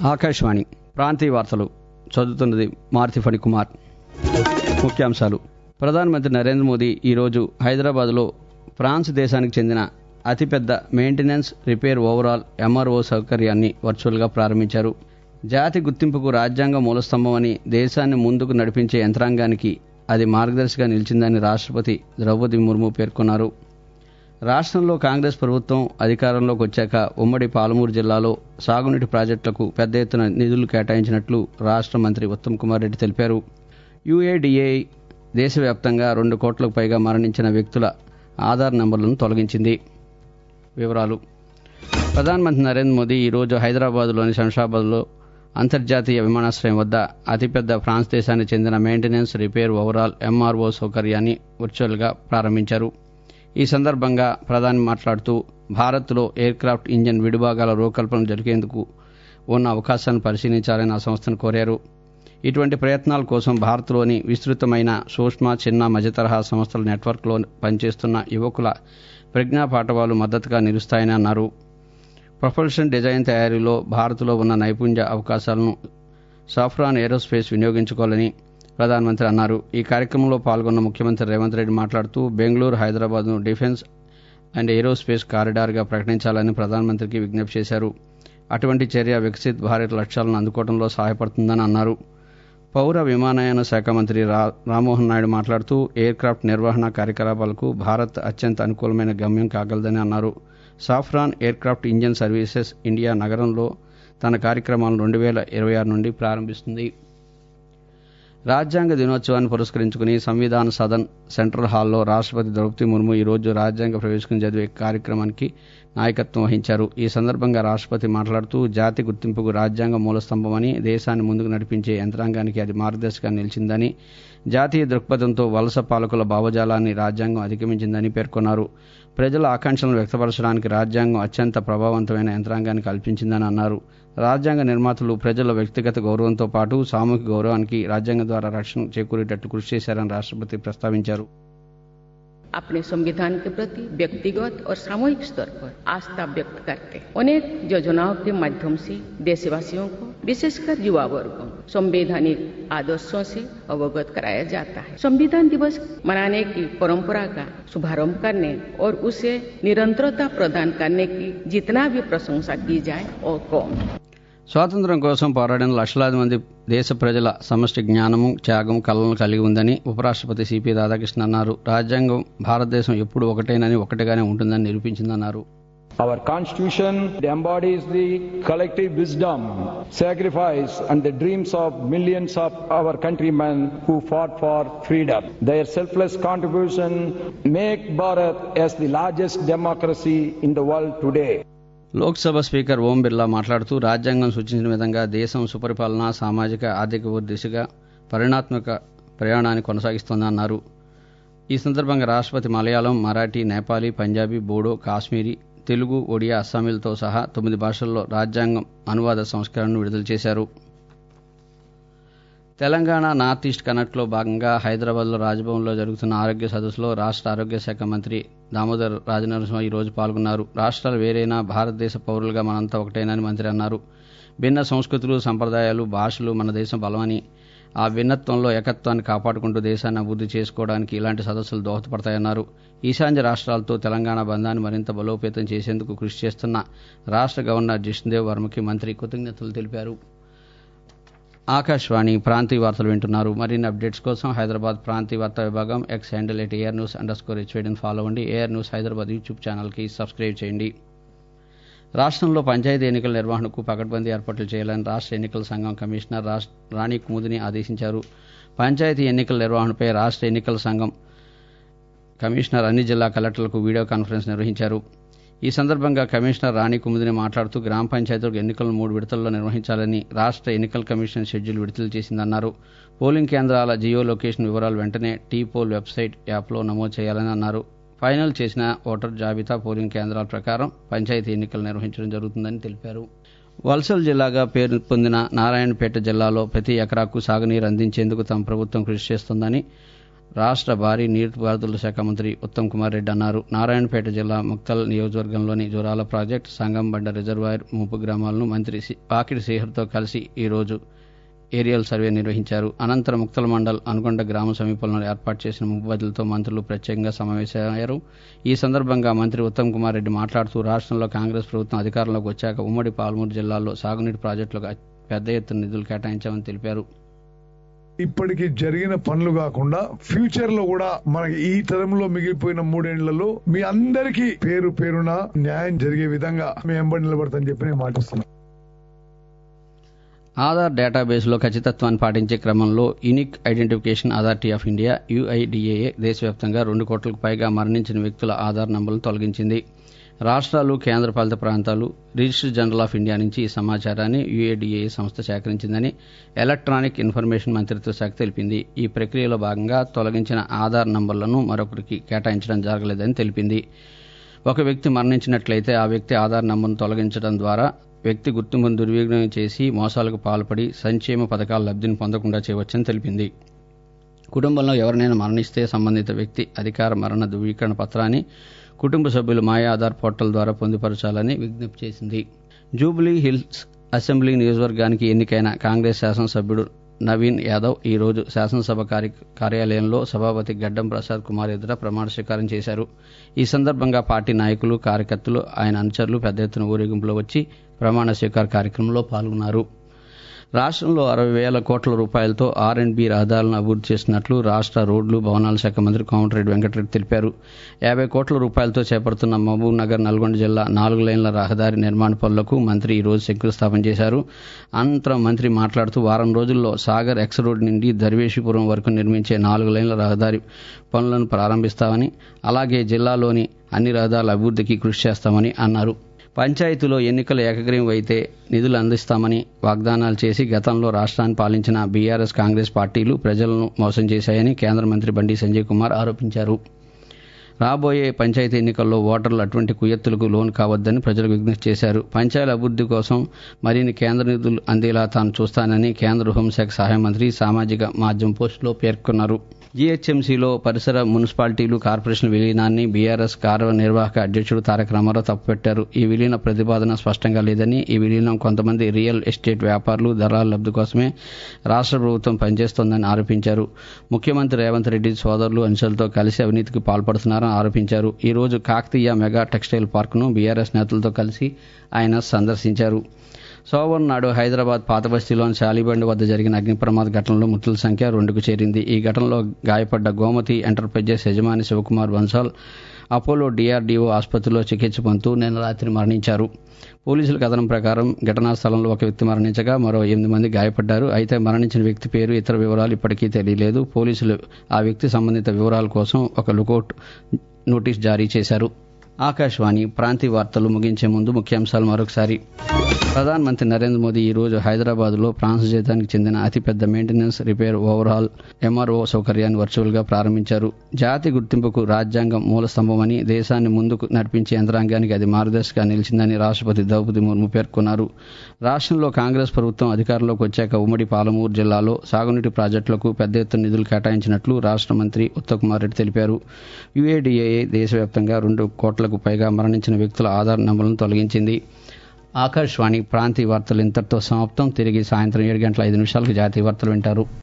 ఆకాశవాణి ప్రాంతీయ వార్తలు చదువుతున్నది మారుతి ఫణికుమార్ ముఖ్యాంశాలు ప్రధానమంత్రి నరేంద్ర మోదీ ఈరోజు హైదరాబాద్లో ఫ్రాన్స్ దేశానికి చెందిన అతిపెద్ద మెయింటెనెన్స్ రిపేర్ ఓవరాల్ ఎంఆర్ఓ సౌకర్యాన్ని వర్చువల్గా ప్రారంభించారు జాతి గుర్తింపుకు రాజ్యాంగ మూలస్తంభమని దేశాన్ని ముందుకు నడిపించే యంత్రాంగానికి అది మార్గదర్శిగా నిలిచిందని రాష్ట్రపతి ద్రౌపది ముర్ము పేర్కొన్నారు రాష్ట్రంలో కాంగ్రెస్ ప్రభుత్వం అధికారంలోకి వచ్చాక ఉమ్మడి పాలమూరు జిల్లాలో సాగునీటి ప్రాజెక్టులకు పెద్ద ఎత్తున నిధులు కేటాయించినట్లు రాష్ట్ర మంత్రి ఉత్తమ్ కుమార్ రెడ్డి తెలిపారు యుఏడిఏ దేశవ్యాప్తంగా రెండు కోట్లకు పైగా మరణించిన వ్యక్తుల ఆధార్ నంబర్లను తొలగించింది వివరాలు ప్రధానమంత్రి నరేంద్ర మోదీ ఈరోజు హైదరాబాద్లోని శంషాబాద్లో అంతర్జాతీయ విమానాశ్రయం వద్ద అతిపెద్ద ఫ్రాన్స్ దేశానికి చెందిన మెయింటెనెన్స్ రిపేర్ ఓవరాల్ ఎంఆర్ఓ సౌకర్యాన్ని వర్చువల్గా ప్రారంభించారు ఈ సందర్భంగా ప్రధాని మాట్లాడుతూ భారత్లో ఎయిర్ క్రాఫ్ట్ ఇంజన్ విడిభాగాల రూపకల్పన జరిగేందుకు ఉన్న అవకాశాన్ని పరిశీలించాలని ఆ సంస్థను కోరారు ఇటువంటి ప్రయత్నాల కోసం భారత్లోని విస్తృతమైన సూక్ష్మ చిన్న మధ్యతరహా సంస్థల నెట్వర్క్లో పనిచేస్తున్న యువకుల ప్రజ్ఞా పాఠవాలు మద్దతుగా నిలుస్తాయని అన్నారు ప్రొపల్షన్ డిజైన్ తయారీలో భారత్లో ఉన్న నైపుణ్య అవకాశాలను సాఫ్రాన్ ఏరోస్పేస్ వినియోగించుకోవాలని ప్రధానమంత్రి అన్నారు ఈ కార్యక్రమంలో పాల్గొన్న ముఖ్యమంత్రి రేవంత్ రెడ్డి మాట్లాడుతూ బెంగళూరు హైదరాబాద్ను డిఫెన్స్ అండ్ ఏరోస్పేస్ కారిడార్గా ప్రకటించాలని ప్రధానమంత్రికి విజ్ఞప్తి చేశారు అటువంటి చర్య వికసిత్ భారత్ లక్ష్యాలను అందుకోవడంలో సహాయపడుతుందని అన్నారు పౌర విమానయాన శాఖ మంత్రి రా రామ్మోహన్ నాయుడు మాట్లాడుతూ ఎయిర్ క్రాఫ్ట్ నిర్వహణ కార్యకలాపాలకు భారత్ అత్యంత అనుకూలమైన గమ్యం కాగలదని అన్నారు Safran aircraft engine services India నగరంలో తన కార్యక్రమాలను రెండు వేల ఇరవై ఆరు నుండి ప్రారంభిస్తుంది రాజ్యాంగ దినోత్సవాన్ని పురస్కరించుకుని సంవిధాన సదన్ సెంట్రల్ హాల్లో రాష్ట్రపతి ద్రౌపది ముర్ము ఈరోజు రాజ్యాంగ ప్రవేశం చదివే కార్యక్రమానికి నాయకత్వం వహించారు ఈ సందర్భంగా రాష్ట్రపతి మాట్లాడుతూ జాతి గుర్తింపుకు రాజ్యాంగ మూలస్తంభమని దేశాన్ని ముందుకు నడిపించే యంత్రాంగానికి అది మార్గదర్శకంగా నిలిచిందని జాతీయ దృక్పథంతో వలస పాలకుల భావజాలాన్ని రాజ్యాంగం అధిగమించిందని పేర్కొన్నారు ప్రజల ఆకాంక్షలను వ్యక్తపరచడానికి రాజ్యాంగం అత్యంత ప్రభావవంతమైన యంత్రాంగాన్ని కల్పించిందని అన్నారు రాజ్యాంగ నిర్మాతలు ప్రజల వ్యక్తిగత గౌరవంతో పాటు సామూహిక గౌరవానికి రాజ్యాంగం ద్వారా రక్షణ చేకూరేటట్లు కృషి చేశారని రాష్ట్రపతి ప్రస్తావించారు अपने संविधान के प्रति व्यक्तिगत और सामूहिक स्तर पर आस्था व्यक्त करते अनेक योजनाओं के माध्यम से देशवासियों को विशेषकर युवा वर्गों को संवैधानिक आदर्शों से अवगत कराया जाता है संविधान दिवस मनाने की परंपरा का शुभारंभ करने और उसे निरंतरता प्रदान करने की जितना भी प्रशंसा की जाए और कम స్వాతంత్ర్యం కోసం పోరాడిన లక్షలాది మంది దేశ ప్రజల సమష్టి జ్ఞానము త్యాగం కళలను కలిగి ఉందని ఉపరాష్ట్రపతి సిపి రాధాకృష్ణ అన్నారు రాజ్యాంగం భారతదేశం ఎప్పుడు ఒకటేనని ఒకటిగానే ఉంటుందని నిరూపించిందన్నారు Our constitution embodies the collective wisdom, sacrifice and the dreams of millions of our countrymen who fought for freedom. Their selfless contribution make Bharat as the largest democracy in the world today. Lok Sabha speaker Om Birla మాట్లాడుతూ రాజ్యాంగం సూచించిన విధంగా దేశం సుపరిపాలన సామాజిక ఆర్థిక అభివృద్ధి దిశగా పరిణాత్మక ప్రయాణాన్ని కొనసాగిస్తోందన్నారు ఈ సందర్భంగా రాష్ట్రపతి మలయాళం మరాఠీ నేపాలీ పంజాబీ బోడో కాశ్మీరీ తెలుగు ఒడియా అస్సామీలతో సహా తొమ్మిది భాషల్లో రాజ్యాంగం అనువాద సంస్కరణను విడుదల చేశారు తెలంగాణ నార్త్ ఈస్ట్ కనెక్ట్లో భాగంగా హైదరాబాద్లో రాజ్భవన్లో జరుగుతున్న ఆరోగ్య సదస్సులో రాష్ట్ర ఆరోగ్య శాఖ మంత్రి దామోదర్ రాజనరసింహ ఈరోజు పాల్గొన్నారు రాష్ట్రాలు వేరైనా భారతదేశ పౌరులుగా మనంతా ఒకటేనని మంత్రి అన్నారు భిన్న సంస్కృతులు సంప్రదాయాలు భాషలు మన దేశం బలమని ఆ భిన్నత్వంలో ఏకత్వాన్ని కాపాడుకుంటూ దేశాన్ని అభివృద్ధి చేసుకోవడానికి ఇలాంటి సదస్సులు దోహదపడతాయన్నారు ఈశాన్య రాష్ట్రాలతో తెలంగాణ బంధాన్ని మరింత బలోపేతం చేసేందుకు కృషి చేస్తున్న రాష్ట్ర గవర్నర్ జిష్ణుదేవ్ వర్మకి మంత్రి కృతజ్ఞతలు తెలిపారు ఆకాశవాణి ప్రాంతీయ వార్తలు వింటున్నారు మరిన్ని అప్డేట్స్ కోసం హైదరాబాద్ ప్రాంతీయ వార్తా విభాగం X handle at air news underscore హెచ్వేడిని ఫాలో అవ్వండి ఏఆర్ న్యూస్ హైదరాబాద్ యూట్యూబ్ ఛానల్కి సబ్స్క్రైబ్ చేయండి రాష్ట్రంలో పంచాయతీ ఎన్నికల నిర్వహణకు పకడ్బందీ ఏర్పాట్లు చేయాలని రాష్ట్ర ఎన్నికల సంఘం కమిషనర్ రాణి కుముదిని ఆదేశించారు పంచాయతీ ఎన్నికల నిర్వహణపై రాష్ట్ర ఎన్నికల సంఘం కమిషనర్ అన్ని జిల్లా కలెక్టర్లకు వీడియో కాన్ఫరెన్స్ నిర్వహించారు ఈ సందర్భంగా కమిషనర్ రాణి కుముదిని మాట్లాడుతూ గ్రామ పంచాయతీలకు ఎన్నికలను మూడు విడతల్లో నిర్వహించాలని రాష్ట్ర ఎన్నికల కమిషన్ షెడ్యూల్ విడుదల చేసిందన్నారు పోలింగ్ కేంద్రాల జియో లొకేషన్ వివరాలు వెంటనే టీ పోల్ వెబ్సైట్ యాప్లో నమోదు చేయాలని అన్నారు ఫైనల్ చేసిన ఓటర్ జాబితా పోలింగ్ కేంద్రాల ప్రకారం పంచాయతీ ఎన్నికలు నిర్వహించడం జరుగుతుందని తెలిపారు వలసల జిల్లాగా పేరు పొందిన నారాయణపేట జిల్లాలో ప్రతి ఎకరాకు సాగునీరు అందించేందుకు తమ ప్రభుత్వం కృషి చేస్తోందని రాష్ట్ర భారీ నీటిపారుదల శాఖ మంత్రి ఉత్తమ్ కుమార్ రెడ్డి అన్నారు నారాయణపేట జిల్లా ముక్తల్ నియోజకవర్గంలోని జురాల ప్రాజెక్టు సంగంబండ రిజర్వాయర్ ముంపు గ్రామాలను మంత్రి సి- వాకిడి శ్రీహర్తో కలిసి ఈ రోజు ఏరియల్ సర్వే నిర్వహించారు అనంతరం ముక్తల మండల్ అనుకొండ గ్రామ సమీపంలో ఏర్పాటు చేసిన ముబ్బదులతో మంత్రులు ప్రత్యేకంగా సమావేశమయ్యారు ఈ సందర్భంగా మంత్రి ఉత్తమ్ కుమార్ రెడ్డి మాట్లాడుతూ రాష్ట్రంలో కాంగ్రెస్ ప్రభుత్వం అధికారంలోకి వచ్చాక ఉమ్మడి పాల్మూరు జిల్లాలో సాగునీటి ప్రాజెక్టులకు అతి పెద్ద ఎత్తున నిధులు కేటాయించామని తెలిపారు ఇప్పటికి జరిగిన పనులు కాకుండా ఫ్యూచర్ లో కూడా మనకి ఈ తరంలో మిగిలిపోయిన మూడేళ్లలో మీ అందరికీ పేరు పేరున న్యాయం జరిగే విధంగా మేము ఎంబడి నిలబడతామని చెప్పి నేను మాటిస్తున్నాను ఆధార్ డేటాబేస్లో ఖచ్చితత్వాన్ని పాటించే క్రమంలో unique identification authority of India UIDAI దేశవ్యాప్తంగా రెండు కోట్లకు పైగా మరణించిన వ్యక్తుల ఆధార్ నంబర్లను తొలగించింది రాష్ట్రాలు కేంద్రపాలిత ప్రాంతాలు రిజిస్టర్ జనరల్ ఆఫ్ ఇండియా నుంచి ఈ సమాచారాన్ని యుఏడిఏ సంస్థ సేకరించిందని ఎలక్ట్రానిక్ ఇన్ఫర్మేషన్ మంత్రిత్వ శాఖ తెలిపింది ఈ ప్రక్రియలో భాగంగా తొలగించిన ఆధార్ నంబర్లను మరొకరికి కేటాయించడం జరగలేదని తెలిపింది ఒక వ్యక్తి మరణించినట్లయితే ఆ వ్యక్తి ఆధార్ నంబర్ను తొలగించడం ద్వారా వ్యక్తి గుర్తింపును దుర్వినియోగం చేసి మోసాలకు పాల్పడి సంక్షేమ పథకాల లబ్ధిని పొందకుండా చేయవచ్చని తెలిపింది కుటుంబంలో ఎవరినైనా మరణిస్తే సంబంధిత వ్యక్తి అధికార మరణ ధృవీకరణ పత్రాన్ని కుటుంబ సభ్యులు మాయా ఆధార్ పోర్టల్ ద్వారా పొందుపరచాలని విజ్ఞప్తి చేసింది జూబ్లీ హిల్స్ అసెంబ్లీ నియోజకవర్గానికి ఎన్నికైన కాంగ్రెస్ శాసనసభ్యుడు నవీన్ యాదవ్ ఈ రోజు శాసనసభ కార్య కార్యాలయంలో సభాపతి గడ్డం ప్రసాద్ కుమార్ ఎదుట ప్రమాణ స్వీకారం చేశారు ఈ సందర్భంగా పార్టీ నాయకులు కార్యకర్తలు ఆయన అనుచరులు పెద్ద ఎత్తున ఊరేగింపులో వచ్చి ప్రమాణ స్వీకార కార్యక్రమంలో పాల్గొన్నారు రాష్ట్రంలో అరవై వేల కోట్ల రూపాయలతో ఆర్ అండ్ బి రహదారులను అభివృద్ధి చేస్తున్నట్లు రాష్ట్ర రోడ్లు భవనాల శాఖ మంత్రి కోమటిరెడ్డి వెంకటరెడ్డి తెలిపారు యాభై కోట్ల రూపాయలతో చేపడుతున్న మహబూబ్ నగర్ నల్గొండ జిల్లా నాలుగు లైన్ల రహదారి నిర్మాణ పనులకు మంత్రి ఈ రోజు శంకుస్థాపన చేశారు అనంతరం మంత్రి మాట్లాడుతూ వారం రోజుల్లో సాగర్ ఎక్స్ రోడ్ నుండి దర్వేషిపురం వరకు నిర్మించే నాలుగు లైన్ల రహదారి పనులను ప్రారంభిస్తామని అలాగే జిల్లాలోని అన్ని రహదారుల అభివృద్ధికి కృషి చేస్తామని అన్నారు పంచాయతీలో ఎన్నికలు ఏకగ్రీవం అయితే నిధులు అందిస్తామని వాగ్దానాలు చేసి గతంలో రాష్ట్రాన్ని పాలించిన బీఆర్ఎస్ కాంగ్రెస్ పార్టీలు ప్రజలను మోసం చేశాయని కేంద్ర మంత్రి బండి సంజయ్ కుమార్ ఆరోపించారు రాబోయే పంచాయతీ ఎన్నికల్లో ఓటర్లు అటువంటి కుయత్తులకు లోను కావద్దని ప్రజలకు విజ్ఞప్తి చేశారు పంచాయతీ అభివృద్ధి కోసం మరిన్ని కేంద్ర నిధులు అందేలా తాను చూస్తానని కేంద్ర హోంశాఖ సహాయ మంత్రి సామాజిక మాధ్యమం పోస్టులో పేర్కొన్నారు జీహెచ్ఎంసీలో పరిసర మున్సిపాలిటీలు కార్పొరేషన్ విలీనాన్ని బీఆర్ఎస్ కార్యనిర్వాహక అధ్యక్షుడు తారక రామారావు తప్పుపెట్టారు ఈ విలీన ప్రతిపాదన స్పష్టంగా లేదని ఈ విలీనం కొంతమంది రియల్ ఎస్టేట్ వ్యాపారులు దళాల లబ్ధి కోసమే రాష్ట్ర ప్రభుత్వం పనిచేస్తోందని ఆరోపించారు ముఖ్యమంత్రి రేవంత్ రెడ్డి సోదరులు అంశాలతో కలిసి అవినీతికి పాల్పడుతున్నారని ఆరోపించారు ఈ రోజు కాకతీయ మెగా టెక్స్టైల్ పార్కును బీఆర్ఎస్ నేతలతో కలిసి ఆయన సందర్శించారు సోమవారం నాడు హైదరాబాద్ పాతబస్తీలోని శాలిబండి వద్ద జరిగిన అగ్ని ప్రమాద ఘటనలో మృతుల సంఖ్య రెండుకు చేరింది ఈ ఘటనలో గాయపడ్డ గోమతి ఎంటర్ప్రైజెస్ యజమాని శివకుమార్ బన్సాల్ అపోలో డిఆర్డీఓ ఆసుపత్రిలో చికిత్స పొందుతూ నిన్న రాత్రి మరణించారు పోలీసుల కథనం ప్రకారం ఘటనా స్థలంలో ఒక వ్యక్తి మరణించగా మరో ఎనిమిది మంది గాయపడ్డారు అయితే మరణించిన వ్యక్తి పేరు ఇతర వివరాలు ఇప్పటికీ తెలియలేదు పోలీసులు ఆ వ్యక్తి సంబంధిత వివరాల కోసం ఒక లుకౌట్ నోటీస్ జారీ చేశారు ఆకాశవాణి ప్రాంతీయ వార్తలు ముగించే ముందు ముఖ్యాంశాలు మరొకసారి ప్రధానమంత్రి నరేంద్ర మోదీ ఈ రోజు హైదరాబాద్లో ఫ్రాన్స్ దేశానికి చెందిన అతిపెద్ద మెయింటెనెన్స్ రిపేర్ ఓవరాల్ ఎంఆర్ఓ సౌకర్యాన్ని వర్చువల్ గా ప్రారంభించారు జాతి గుర్తింపుకు రాజ్యాంగం మూల స్తంభమని దేశాన్ని ముందుకు నడిపించే యంత్రాంగానికి అది మార్గదర్శిగా నిలిచిందని రాష్ట్రపతి ద్రౌపది ముర్ము పేర్కొన్నారు రాష్ట్రంలో కాంగ్రెస్ ప్రభుత్వం అధికారంలోకి వచ్చాక ఉమ్మడి పాలమూరు జిల్లాలో సాగునీటి ప్రాజెక్టులకు పెద్ద ఎత్తున నిధులు కేటాయించినట్లు రాష్ట్ర మంత్రి ఉత్తమ్కుమార్ రెడ్డి తెలిపారు యుఏడిఏఏ దేశవ్యాప్తంగా రెండు కోట్లకు పైగా మరణించిన వ్యక్తుల ఆధార్ నంబర్లను తొలగించింది ఆకాశవాణి ప్రాంతీయ వార్తలు ఇంతటితో సమాప్తం తిరిగి సాయంత్రం ఏడు గంటల ఐదు నిమిషాలకు జాతీయ వార్తలు వింటారు